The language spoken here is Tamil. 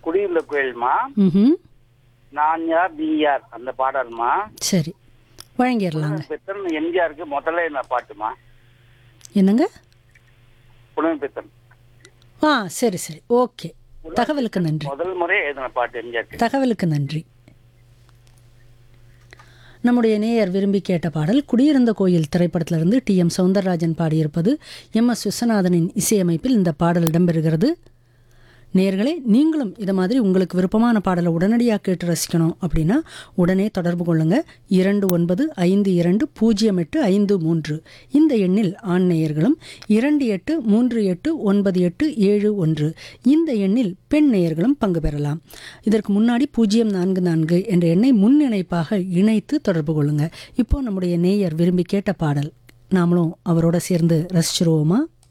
குடியுள்ள கோயில்மா ம் நான் யார் நீ யார் அந்த பாடல்மா சரி வழங்கிடலாங்க பித்தன் எம்ஜிஆருக்கு முதல்ல என்ன பாட்டுமா என்னங்க புலமை பித்தன் ஆ சரி சரி ஓகே தகவலுக்கு நன்றி முதல் முறை எழுதின பாட்டு எம்ஜிஆருக்கு தகவலுக்கு நன்றி நம்முடைய நேயர் விரும்பி கேட்ட பாடல் குடியிருந்த கோயில் திரைப்படத்திலிருந்து டி எம் சௌந்தரராஜன் பாடியிருப்பது எம் எஸ் விஸ்வநாதனின் இசையமைப்பில் இந்த பாடல் இடம்பெறுகிறது நேயர்களே நீங்களும் இதை மாதிரி உங்களுக்கு விருப்பமான பாடலை உடனடியாக கேட்டு ரசிக்கணும் அப்படின்னா உடனே தொடர்பு கொள்ளுங்க இரண்டு ஒன்பது ஐந்து இரண்டு பூஜ்ஜியம் எட்டு ஐந்து மூன்று இந்த எண்ணில் ஆண் நேயர்களும் இரண்டு எட்டு மூன்று எட்டு ஒன்பது எட்டு ஏழு ஒன்று இந்த எண்ணில் பெண் நேயர்களும் பங்கு பெறலாம் இதற்கு முன்னாடி பூஜ்ஜியம் நான்கு நான்கு என்ற எண்ணை முன் இணைப்பாக இணைத்து தொடர்பு கொள்ளுங்க இப்போ நம்முடைய நேயர் விரும்பி கேட்ட பாடல் நாமளும் அவரோட சேர்ந்து ரசிச்சிருவோமா